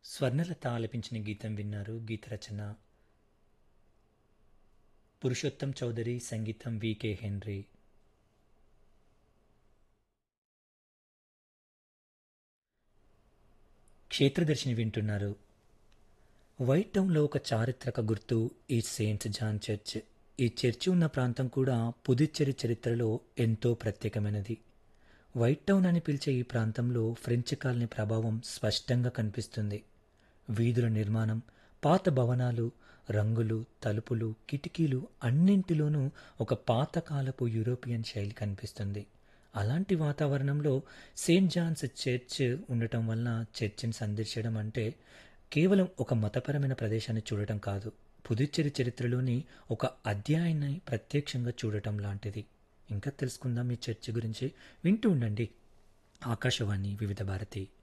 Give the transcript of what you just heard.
స్వర్ణలత ఆలపించిన గీతం విన్నారు గీత రచన పురుషోత్తం చౌదరి సంగీతం వికే హెన్రీ క్షేత్రదర్శిని వింటున్నారు వైట్ టౌన్లో ఒక చారిత్రక గుర్తు ఈ సెయింట్ జాన్ చర్చ్ ఈ చర్చి ఉన్న ప్రాంతం కూడా పుదుచ్చేరి చరిత్రలో ఎంతో ప్రత్యేకమైనది వైట్ టౌన్ అని పిలిచే ఈ ప్రాంతంలో ఫ్రెంచ్ కాలనీ ప్రభావం స్పష్టంగా కనిపిస్తుంది వీధుల నిర్మాణం పాత భవనాలు రంగులు తలుపులు కిటికీలు అన్నింటిలోనూ ఒక పాతకాలపు యూరోపియన్ శైలి కనిపిస్తుంది అలాంటి వాతావరణంలో సెయింట్ జాన్స్ చర్చ్ ఉండటం వలన చర్చిని సందర్శించడం అంటే కేవలం ఒక మతపరమైన ప్రదేశాన్ని చూడటం కాదు పుదుచ్చేరి చరిత్రలోని ఒక అధ్యాయాన్ని ప్రత్యక్షంగా చూడటం లాంటిది ఇంకా తెలుసుకుందాం ఈ చర్చ్ గురించి వింటూ ఉండండి ఆకాశవాణి వివిధ భారతి